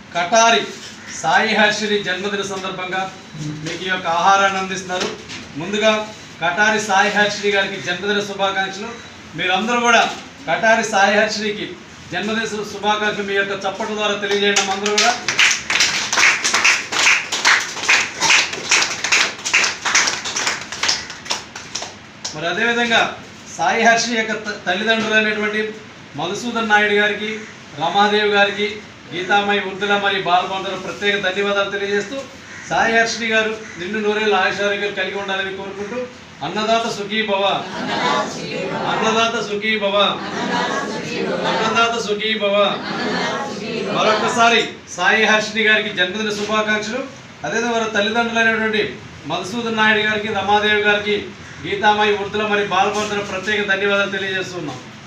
కటారి సాయి హర్షిని జన్మదిన సందర్భంగా మీకు ఈ యొక్క ఆహారాన్ని అందిస్తున్నారు ముందుగా కటారి సాయి హర్షిని గారికి జన్మదిన శుభాకాంక్షలు మీరందరూ కూడా కటారి సాయి హర్షినికి జన్మదిన శు- శుభాకాంక్షలు మీ యొక్క చప్పట్ల ద్వారా తెలియజేయడం అందరూ కూడా మరి అదేవిధంగా సాయి హర్షి యొక్క త- తల్లిదండ్రులైనటువంటి మధుసూదన్ నాయుడు గారికి రమాదేవి గారికి గీతామయ్య వృద్ధుల మరియు బాలబంధువులు ప్రత్యేక ధన్యవాదాలు తెలియజేస్తూ సాయి హర్షిని గారు నిన్ను నూరేళ్ళ ఆయుషారోగ్యాలు కలిగి ఉండాలని కోరుకుంటూ అన్నదాత సుఖీ భవ అన్నదాత సుఖీ భవ అన్నదాత సుఖీ భవ మరొకసారి సాయి హర్షిని గారికి జన్మదిన శుభాకాంక్షలు అదేవిధంగా వారి తల్లిదండ్రులైనటువంటి మధుసూదన్ నాయుడు గారికి రమాదేవి గారికి గీతామాయి వృద్ధుల మరియు బాలబంధుల ప్రత్యేక ధన్యవాదాలు తెలియజేస్తున్నాం